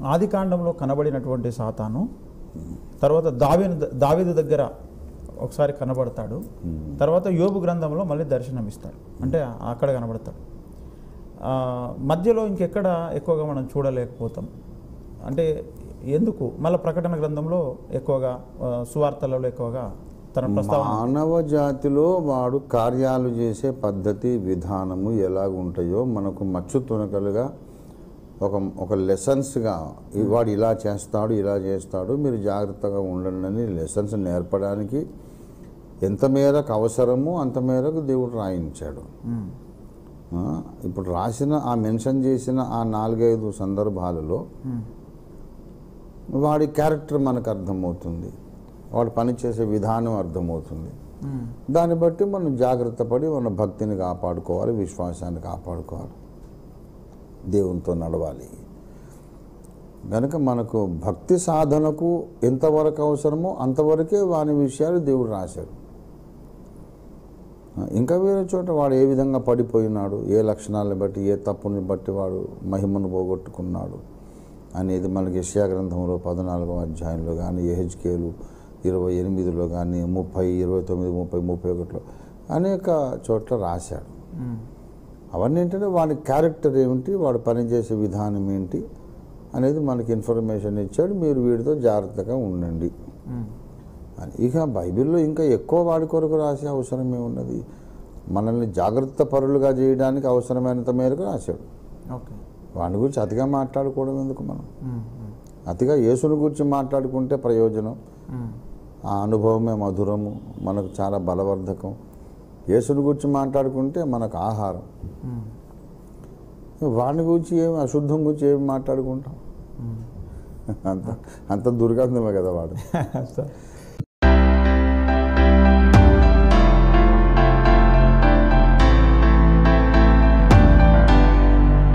ఆది కాండంలో కనబడినటువంటి సాతాను తర్వాత దావి దావీదు దగ్గర ఒకసారి కనబడతాడు తర్వాత యోబు గ్రంథంలో మళ్ళీ దర్శనమిస్తాడు అంటే అక్కడ కనబడతాడు ఆ, మధ్యలో ఇంకెక్కడ ఎక్కువగా మనం చూడలేకపోతాం అంటే ఎందుకు మళ్ళీ ప్రకటన గ్రంథంలో ఎక్కువగా ఆ, సువార్తలలో ఎక్కువగా తన ప్రస్తావన మానవ జాతిలో వాడు కార్యాలు చేసే పద్ధతి విధానము ఎలాగుంటాయో మనకు మచ్చు తునకలుగా ఒక ఒక లెసన్స్గా వాడు ఇలా చేస్తాడు ఇలా చేస్తాడు మీరు జాగ్రత్తగా ఉండండి అని లెసన్స్ నేర్పడానికి ఎంత మేరకు అవసరమో అంత మేరకు దేవుడు రాయించాడు ఉమ్, ఆ, ఇప్పుడు రాసిన ఆ మెన్షన్ చేసిన ఆ నాలుగైదు సందర్భాలలో ఉమ్, వాడి క్యారెక్టర్ మనకు అర్థమవుతుంది వాడు పనిచేసే విధానం అర్థమవుతుంది ఉమ్, దాన్ని బట్టి మనం జాగ్రత్త పడి మన భక్తిని కాపాడుకోవాలి విశ్వాసాన్ని కాపాడుకోవాలి దేవునితో నడవాలి కనుక మనకు భక్తి సాధనకు ఎంతవరకు అవసరమో అంతవరకే వాని విషయాలు దేవుడు రాశాడు ఇంకా వేరే చోట వాడు ఏ విధంగా పడిపోయినాడు ఏ లక్షణాలను బట్టి ఏ తప్పుని బట్టి వాడు మహిమను పోగొట్టుకున్నాడు అనేది మనకి యెషయా గ్రంథంలో పద్నాలుగో అధ్యాయంలో కానీ ఎహెచ్కేలు ఇరవై ఎనిమిదిలో కానీ ముప్పై ఇరవై తొమ్మిది ముప్పై ముప్పై ఒకటిలో అనేక చోట్ల రాశాడు ఉమ్, అవన్నీ ఏంటంటే వాడి క్యారెక్టర్ ఏమిటి వాడు పనిచేసే విధానం ఏంటి అనేది మనకి ఇన్ఫర్మేషన్ ఇచ్చాడు మీరు వీడితో జాగ్రత్తగా ఉండండి ఉమ్, అని ఇక బైబిల్లో ఇంకా ఎక్కువ వాడి కొరకు రాసే అవసరం ఏమున్నది మనల్ని జాగ్రత్త పరులుగా చేయడానికి అవసరమైనంత మేరకు రాశాడు ఓకే వాడి గురించి అతిగా మాట్లాడుకోవడం ఎందుకు మనం ఉమ్, ఉమ్, అతిగా యేసుని గురించి మాట్లాడుకుంటే ప్రయోజనం ఉమ్, ఆ అనుభవమే మధురము మనకు చాలా బలవర్ధకం యేసుని గురించి మాట్లాడుకుంటే మనకు ఆహారం ఉమ్, వాడిని గురించి ఏమి అశుద్ధం గురించి ఏమి మాట్లాడుకుంటాం ఉమ్. అంత అంత దుర్గంధమే కదా వాడు సార్